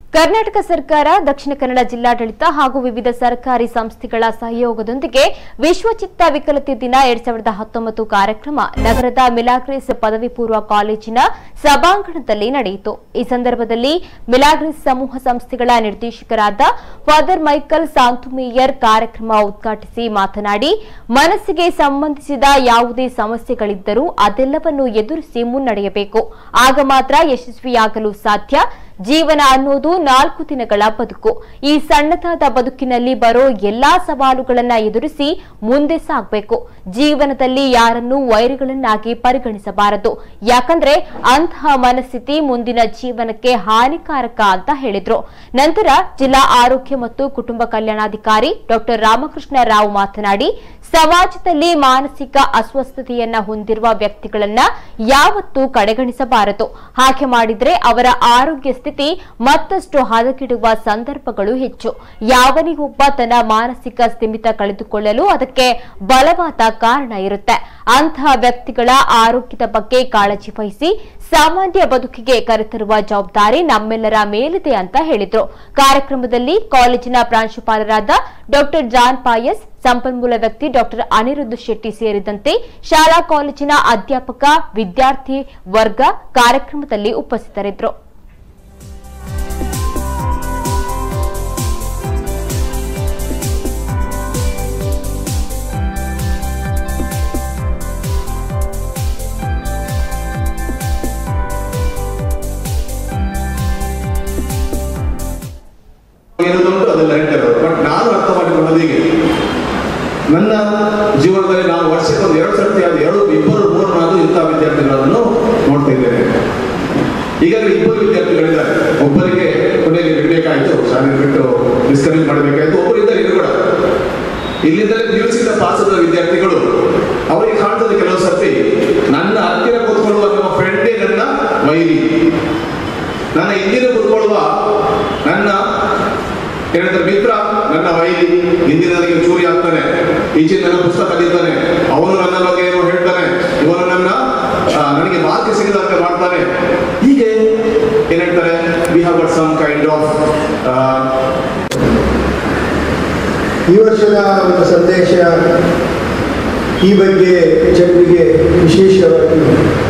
ಕರ್ನಾಟಕ ಸರ್ಕಾರ ದಕ್ಷಿಣ ಕನ್ನಡ ಜಿಲ್ಲಾಡಳಿತ ಹಾಗೂ ವಿವಿಧ ಸರ್ಕಾರಿ ಸಂಸ್ಥೆಗಳ ಸಹಯೋಗದೊಂದಿಗೆ ವಿಶ್ವಚಿತ್ತ ವಿಕಲತೆ ದಿನ ಎರಡ್ ಸಾವಿರದ ಹತ್ತೊಂಬತ್ತು ಕಾರ್ಯಕ್ರಮ ನಗರದ ಮಿಲಾಗ್ರಿಸ್ ಪದವಿ ಪೂರ್ವ ಕಾಲೇಜಿನ ಸಭಾಂಗಣದಲ್ಲಿ ನಡೆಯಿತು ಈ ಸಂದರ್ಭದಲ್ಲಿ ಮಿಲಾಗ್ರಿಸ್ ಸಮೂಹ ಸಂಸ್ಥೆಗಳ ನಿರ್ದೇಶಕರಾದ ಫಾದರ್ ಮೈಕಲ್ ಸಾಂತುಮೇಯರ್ ಕಾರ್ಯಕ್ರಮ ಉದ್ಘಾಟಿಸಿ ಮಾತನಾಡಿ ಮನಸ್ಸಿಗೆ ಸಂಬಂಧಿಸಿದ ಯಾವುದೇ ಸಮಸ್ಯೆಗಳಿದ್ದರೂ ಅದೆಲ್ಲವನ್ನು ಎದುರಿಸಿ ಮುನ್ನಡೆಯಬೇಕು ಆಗ ಮಾತ್ರ ಯಶಸ್ವಿಯಾಗಲು ಸಾಧ್ಯ ಜೀವನ ಅನ್ನೋದು ನಾಲ್ಕು ದಿನಗಳ ಬದುಕು ಈ ಸಣ್ಣದಾದ ಬದುಕಿನಲ್ಲಿ ಬರೋ ಎಲ್ಲಾ ಸವಾಲುಗಳನ್ನ ಎದುರಿಸಿ ಮುಂದೆ ಸಾಗಬೇಕು ಜೀವನದಲ್ಲಿ ಯಾರನ್ನೂ ವೈರಿಗಳನ್ನಾಗಿ ಪರಿಗಣಿಸಬಾರದು ಯಾಕಂದ್ರೆ ಅಂತಹ ಮನಸ್ಥಿತಿ ಮುಂದಿನ ಜೀವನಕ್ಕೆ ಹಾನಿಕಾರಕ ಅಂತ ಹೇಳಿದ್ರು ನಂತರ ಜಿಲ್ಲಾ ಆರೋಗ್ಯ ಮತ್ತು ಕುಟುಂಬ ಕಲ್ಯಾಣಾಧಿಕಾರಿ ಡಾಕ್ಟರ್ ರಾಮಕೃಷ್ಣ ರಾವ್ ಮಾತನಾಡಿ ಸಮಾಜದಲ್ಲಿ ಮಾನಸಿಕ ಅಸ್ವಸ್ಥತೆಯನ್ನ ಹೊಂದಿರುವ ವ್ಯಕ್ತಿಗಳನ್ನ ಯಾವತ್ತೂ ಕಡೆಗಣಿಸಬಾರದು ಹಾಗೆ ಮಾಡಿದ್ರೆ ಅವರ ಆರೋಗ್ಯ ಸ್ಥಿತಿ ಮತ್ತಷ್ಟು ಹದಗೆಡುವ ಸಂದರ್ಭಗಳು ಹೆಚ್ಚು ಯಾವನಿಗೊಬ್ಬ ತನ್ನ ಮಾನಸಿಕ ಸ್ಥಿಮಿತ ಕಳೆದುಕೊಳ್ಳಲು ಅದಕ್ಕೆ ಬಲವಾದ ಕಾರಣ ಇರುತ್ತೆ ಅಂತಹ ವ್ಯಕ್ತಿಗಳ ಆರೋಗ್ಯದ ಬಗ್ಗೆ ಕಾಳಜಿ ವಹಿಸಿ ಸಾಮಾನ್ಯ ಬದುಕಿಗೆ ಕರೆತರುವ ಜವಾಬ್ದಾರಿ ನಮ್ಮೆಲ್ಲರ ಮೇಲಿದೆ ಅಂತ ಹೇಳಿದ್ರು ಕಾರ್ಯಕ್ರಮದಲ್ಲಿ ಕಾಲೇಜಿನ ಪ್ರಾಂಶುಪಾಲರಾದ ಡಾಕ್ಟರ್ ಜಾನ್ ಪಾಯಸ್ ಸಂಪನ್ಮೂಲ ವ್ಯಕ್ತಿ ಡಾಕ್ಟರ್ ಅನಿರುದ್ಧ ಶೆಟ್ಟಿ ಸೇರಿದಂತೆ ಶಾಲಾ ಕಾಲೇಜಿನ ಅಧ್ಯಾಪಕ ವಿದ್ಯಾರ್ಥಿ ವರ್ಗ ಕಾರ್ಯಕ್ರಮದಲ್ಲಿ ಉಪಸ್ಥಿತರಿದ್ದರು ಏನದುಂಟು ಅದೆಲ್ಲ ಹೇಳ್ತಾರೆ ಬಟ್ ನಾನು ಅರ್ಥ ಮಾಡಿಕೊಳ್ಳೋದು ಹೀಗೆ ನನ್ನ ಜೀವನದಲ್ಲಿ ನಾನು ವರ್ಷಕ್ಕೆ ಒಂದು ಎರಡು ಸರ್ತಿ ಅದು ಎರಡು ಇಬ್ಬರು ಮೂರು ನಾನು ಇಂಥ ವಿದ್ಯಾರ್ಥಿಗಳನ್ನು ನೋಡ್ತಾ ಇದ್ದೇನೆ ಈಗಾಗಲೇ ಇಬ್ಬರು ವಿದ್ಯಾರ್ಥಿಗಳಿದ್ದಾರೆ ಒಬ್ಬರಿಗೆ ಕೊನೆಗೆ ಬಿಡಬೇಕಾಯ್ತು ಶಾಲೆ ಬಿಟ್ಟು ಡಿಸ್ಕರೇಜ್ ಮಾಡಬೇಕಾಯ್ತು ಒಬ್ಬರಿದ್ದಾರೆ ಇದು ಕೂಡ ಇಲ್ಲಿಂದಲೇ ನಿಲ್ಲಿಸಿದ ಪಾಸದ ವಿದ್ಯಾರ್ಥಿಗಳು ಅವರಿಗೆ ಕಾಣ್ತದೆ ಕೆಲವು ಸರ್ತಿ ನನ್ನ ಹತ್ತಿರ ಕೂತ್ಕೊಳ್ಳುವ ನಮ್ಮ ಫ್ರೆಂಡೇ ನನ್ನ ವೈರಿ ನನ್ನ ಹಿಂದಿನ ಕೂತ್ಕೊಳ್ಳುವ ನನ್ನ ಏನಂತಾರೆ ಮಿತ್ರ ನನ್ನ ವೈರಿ ಹಿಂದಿನ ನನಗೆ ಚೂರಿ ಆಗ್ತಾನೆ ಈಚೆ ನನ್ನ ಪುಸ್ತಕ ಕಲಿತಾನೆ ಅವನು ನನ್ನ ಬಗ್ಗೆ ಏನೋ ಹೇಳ್ತಾನೆ ಇವನು ನನ್ನ ಆ, ನನಗೆ ಮಾರ್ಕ್ ಸಿಗದಂತೆ ಮಾಡ್ತಾನೆ ಹೀಗೆ ಏನ್ ಹೇಳ್ತಾರೆ we have but some kind of ಈ ವರ್ಷದ ಒಂದು ಸಂದೇಶ ಈ ಬಗ್ಗೆ ಜನರಿಗೆ ವಿಶೇಷವಾಗಿ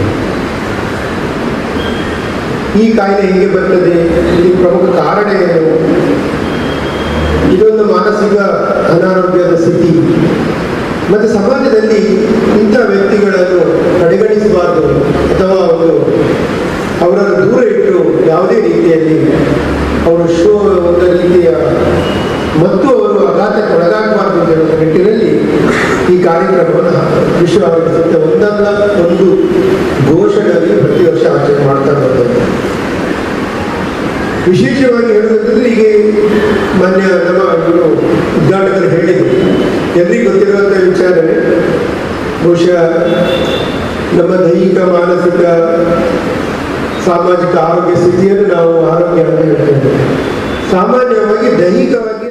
ಈ ಕಾಯಿಲೆ ಹೇಗೆ ಬರ್ತದೆ ಇದಕ್ಕೆ ಪ್ರಮುಖ ಕಾರಣ ಏನು ಇದೊಂದು ಮಾನಸಿಕ ಅನಾರೋಗ್ಯದ ಸ್ಥಿತಿ ಮತ್ತು ಸಮಾಜದಲ್ಲಿ ಇಂಥ ವ್ಯಕ್ತಿಗಳನ್ನು ಕಡೆಗಣಿಸಬಾರದು ಅಥವಾ ಒಂದು ಅವರನ್ನು ದೂರ ಇಟ್ಟು ಯಾವುದೇ ರೀತಿಯಲ್ಲಿ ಅವರು ಶೋ ಒಂದು ರೀತಿಯ ಮತ್ತು ಅವರು ಆಘಾತಕ್ಕೆ ಒಳಗಾಗಬಾರದು ಅಂತ ಹೇಳುವ ನಿಟ್ಟಿನಲ್ಲಿ ಈ ಕಾರ್ಯಕ್ರಮವನ್ನು ವಿಶ್ವ ಆರೋಗ್ಯ ಸಂಸ್ಥೆ ಒಂದಲ್ಲ ಒಂದು ಘೋಷಣೆಯಲ್ಲಿ ಪ್ರತಿ ವರ್ಷ ಆಚರಣೆ ಮಾಡ್ತಾ ಬರ್ತದೆ ವಿಶೇಷವಾಗಿ ಹೇಳುವುದಂದ್ರೆ ಈಗ ಮಾನ್ಯ ನಮ್ಮ ಇವರು ಉದ್ಘಾಟಕರು ಹೇಳಿದರು ಎಲ್ರಿಗೂ ಗೊತ್ತಿರುವಂಥ ವಿಚಾರವೇ ಬಹುಶಃ ನಮ್ಮ ದೈಹಿಕ ಮಾನಸಿಕ ಸಾಮಾಜಿಕ ಆರೋಗ್ಯ ಸ್ಥಿತಿಯನ್ನು ನಾವು ಆರೋಗ್ಯ ಅಂತ ಹೇಳ್ತೇವೆ ಸಾಮಾನ್ಯವಾಗಿ ದೈಹಿಕವಾಗಿ